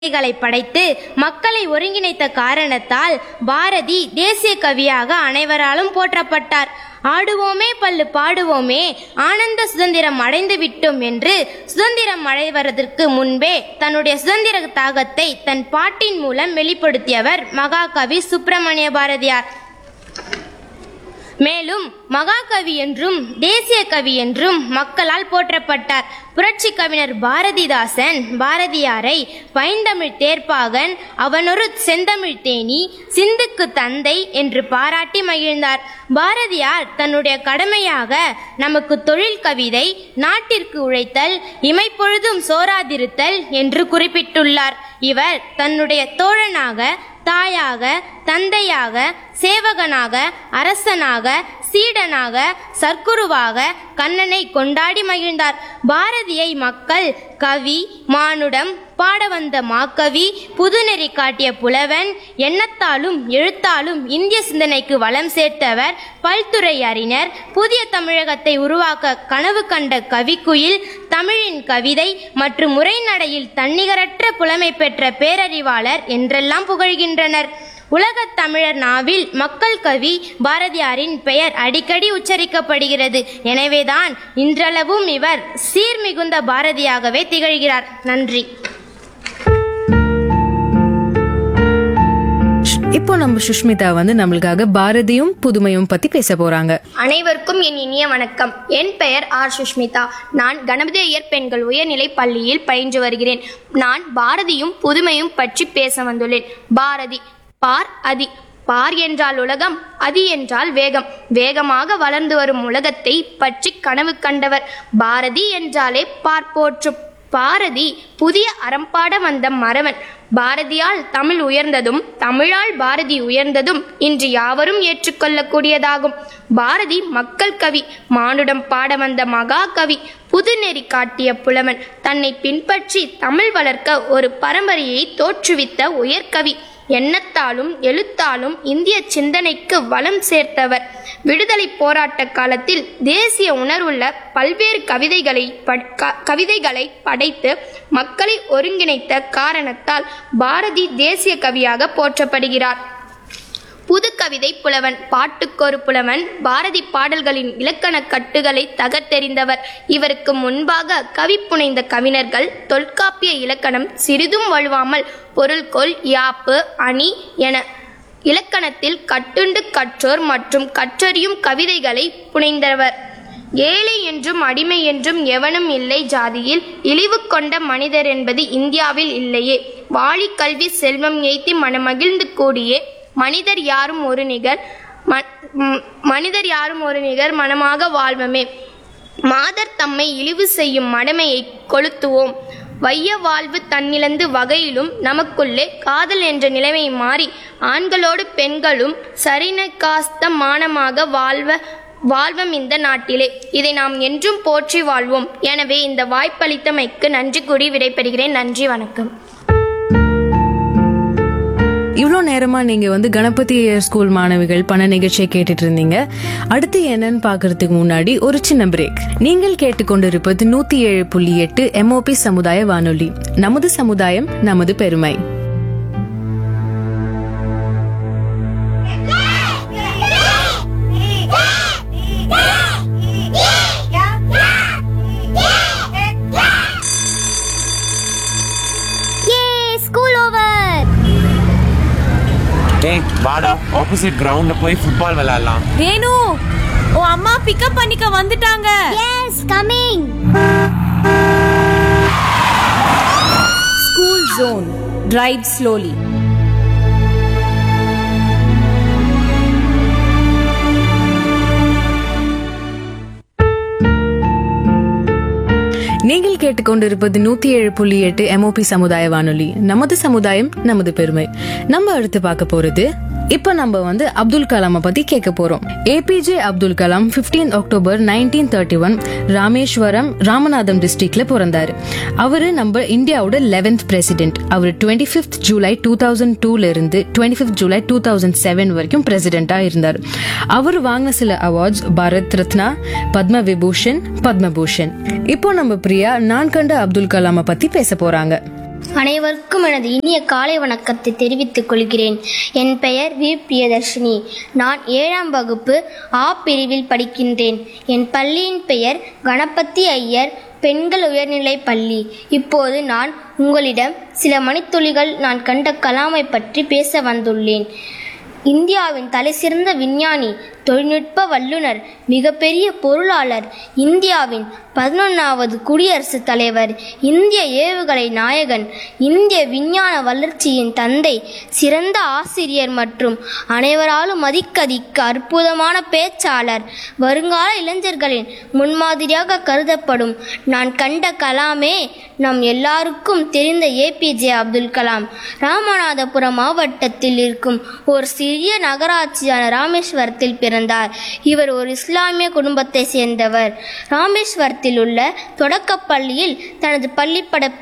களை படைத்து மக்களை ஒருங்கிணைத்த காரணத்தால் பாரதி தேசிய கவியாக அனைவராலும் போற்றப்பட்டார் ஆடுவோமே பல்லு பாடுவோமே ஆனந்த சுதந்திரம் அடைந்து விட்டோம் என்று சுதந்திரம் அடைவதற்கு முன்பே தன்னுடைய சுதந்திர தாகத்தை தன் பாட்டின் மூலம் வெளிப்படுத்தியவர் மகாகவி சுப்பிரமணிய பாரதியார் மேலும் மகாகவி என்றும் தேசிய கவி என்றும் மக்களால் போற்றப்பட்டார் புரட்சி கவிஞர் பாரதிதாசன் பாரதியாரை பைந்தமிழ் தேர்ப்பாகன் அவனொரு செந்தமிழ் தேனி சிந்துக்கு தந்தை என்று பாராட்டி மகிழ்ந்தார் பாரதியார் தன்னுடைய கடமையாக நமக்கு தொழில் கவிதை நாட்டிற்கு உழைத்தல் இமைப்பொழுதும் சோராதிருத்தல் என்று குறிப்பிட்டுள்ளார் இவர் தன்னுடைய தோழனாக தாயாக தந்தையாக சேவகனாக அரசனாக சீடனாக சர்க்குருவாக கண்ணனை கொண்டாடி மகிழ்ந்தார் பாரதியை மக்கள் கவி மானுடம் பாட வந்த மாக்கவி புதுநெறி காட்டிய புலவன் எண்ணத்தாலும் எழுத்தாலும் இந்திய சிந்தனைக்கு வளம் சேர்த்தவர் பல்துறை அறிஞர் புதிய தமிழகத்தை உருவாக்க கனவு கண்ட கவிக்குயில் தமிழின் கவிதை மற்றும் உரைநடையில் தன்னிகரற்ற புலமை பெற்ற பேரறிவாளர் என்றெல்லாம் புகழ்கின்றனர் உலகத் தமிழர் நாவில் மக்கள் கவி பாரதியாரின் பெயர் அடிக்கடி உச்சரிக்கப்படுகிறது எனவேதான் இன்றளவும் இவர் சீர்மிகுந்த பாரதியாகவே திகழ்கிறார் நன்றி இப்போ நம்ம சுஷ்மிதா வந்து நம்மளுக்காக பாரதியும் புதுமையும் பத்தி பேச போறாங்க அனைவருக்கும் என் இனிய வணக்கம் என் பெயர் ஆர் சுஷ்மிதா நான் கணபதி ஐயர் பெண்கள் உயர்நிலைப் பள்ளியில் பயின்று வருகிறேன் நான் பாரதியும் புதுமையும் பற்றி பேச வந்துள்ளேன் பாரதி பார் அதி பார் என்றால் உலகம் அதி என்றால் வேகம் வேகமாக வளர்ந்து வரும் உலகத்தை பற்றி கனவு கண்டவர் பாரதி என்றாலே பார் போற்றும் பாரதி புதிய அறம்பாட வந்த மறவன் பாரதியால் தமிழ் உயர்ந்ததும் தமிழால் பாரதி உயர்ந்ததும் இன்று யாவரும் ஏற்றுக்கொள்ளக்கூடியதாகும் பாரதி மக்கள் கவி மானுடம் பாட வந்த மகா கவி புதுநெறி காட்டிய புலவன் தன்னை பின்பற்றி தமிழ் வளர்க்க ஒரு பரம்பரையை தோற்றுவித்த உயர்கவி எண்ணத்தாலும் எழுத்தாலும் இந்திய சிந்தனைக்கு வளம் சேர்த்தவர் விடுதலை போராட்ட காலத்தில் தேசிய உணர்வுள்ள பல்வேறு கவிதைகளை ப- க- கவிதைகளை படைத்து மக்களை ஒருங்கிணைத்த காரணத்தால் பாரதி தேசிய கவியாக போற்றப்படுகிறார் புது கவிதை புலவன் பாட்டுக்கொரு புலவன் பாரதி பாடல்களின் இலக்கண கட்டுகளை தகர்த்தெறிந்தவர் இவருக்கு முன்பாக கவி புனைந்த கவிஞர்கள் தொல்காப்பிய இலக்கணம் சிறிதும் வழுவாமல் பொருள்கொள் யாப்பு அணி என இலக்கணத்தில் கட்டுண்டு கற்றோர் மற்றும் கற்றறியும் கவிதைகளை புனைந்தவர் ஏழை என்றும் அடிமை என்றும் எவனும் இல்லை ஜாதியில் இழிவு கொண்ட மனிதர் என்பது இந்தியாவில் இல்லையே வாழி கல்வி செல்வம் எய்தி மனமகிழ்ந்து கூடியே மனிதர் யாரும் ஒரு நிகர் ம- ம், மனிதர் யாரும் ஒரு நிகர் மனமாக வாழ்வமே மாதர் தம்மை இழிவு செய்யும் மடமையை கொளுத்துவோம் வைய வாழ்வு தன்னிழந்து வகையிலும் நமக்குள்ளே காதல் என்ற நிலைமை மாறி ஆண்களோடு பெண்களும் சரின காஸ்த மானமாக வாழ்வ வாழ்வம் இந்த நாட்டிலே இதை நாம் என்றும் போற்றி வாழ்வோம் எனவே இந்த வாய்ப்பளித்தமைக்கு நன்றி கூறி விடைபெறுகிறேன் நன்றி வணக்கம் இவ்வளோ நேரமா நீங்க வந்து கணபதி ஐயர் ஸ்கூல் மாணவிகள் பண நிகழ்ச்சியை கேட்டுட்டு இருந்தீங்க அடுத்து என்னன்னு பாக்குறதுக்கு முன்னாடி ஒரு சின்ன பிரேக் நீங்கள் கேட்டுக்கொண்டிருப்பது நூத்தி ஏழு புள்ளி எட்டு எம்ஓபி சமுதாய வானொலி நமது சமுதாயம் நமது பெருமை ஸ்கூல் ஓவர் டேய் வாடா ஆப்போசிட் கிரவுண்ட்ல போய் ஃபுட்பால் விளையாடலாம் ரேணு உன் அம்மா பிக்கப் பண்ணிக்க வந்துட்டாங்க yes coming school zone drive slowly நீங்கள் கேட்டுக்கொண்டிருப்பது நூத்தி ஏழு புள்ளி எட்டு எம்ஓபி சமுதாய வானொலி நமது சமுதாயம் நமது பெருமை நம்ம அடுத்து பார்க்க போறது இப்ப நம்ம வந்து அப்துல் கலாமை பத்தி கேட்க போறோம் APJ Abdul Kalam 15 October nineteen thirty one Rameswaram Ramanathapuram டிஸ்ட்ரிக்ட்ல பிறந்தாரு அவரு நம்ம இந்தியாவோட லெவன்த் பிரசிடென்ட் அவர் twenty fifth July two thousand டூல இருந்து twenty fifth July two thousand seven வரைக்கும் பிரசிடென்டா இருந்தார் அவர் வாங்கின சில அவார்ட்ஸ் பாரத் ரத்னா பத்ம விபூஷன் பத்மபூஷன் இப்போ நம்ம பிரியா நான் கண்ட அப்துல் கலாமை பத்தி பேச போறாங்க அனைவருக்கும் எனது இனிய காலை வணக்கத்தை தெரிவித்துக் கொள்கிறேன் என் பெயர் வி பிரியதர்ஷினி நான் ஏழாம் வகுப்பு ஆ பிரிவில் படிக்கின்றேன் என் பள்ளியின் பெயர் கணபதி ஐயர் பெண்கள் உயர்நிலைப் பள்ளி இப்போது நான் உங்களிடம் சில மணித்துளிகள் நான் கண்ட கலாமை பற்றி பேச வந்துள்ளேன் இந்தியாவின் தலைசிறந்த விஞ்ஞானி தொழில்நுட்ப வல்லுனர் மிகப்பெரிய பொருளாளர் இந்தியாவின் பதினொன்றாவது குடியரசுத் தலைவர் இந்திய ஏவுகணை நாயகன் இந்திய விஞ்ஞான வளர்ச்சியின் தந்தை சிறந்த ஆசிரியர் மற்றும் அனைவராலும் மதிக்கதிக்க அற்புதமான பேச்சாளர் வருங்கால இளைஞர்களின் முன்மாதிரியாக கருதப்படும் நான் கண்ட கலாமே நம் எல்லாருக்கும் தெரிந்த ஏபிஜே அப்துல் கலாம் ராமநாதபுரம் மாவட்டத்தில் இருக்கும் ஒரு சிறிய நகராட்சியான ராமேஸ்வரத்தில் பிறந்தார் இவர் ஒரு இஸ்லாமிய குடும்பத்தை சேர்ந்தவர் ராமேஸ்வரத்தில் உள்ள தொடக்கப்பள்ளியில் தனது பள்ளிப்பட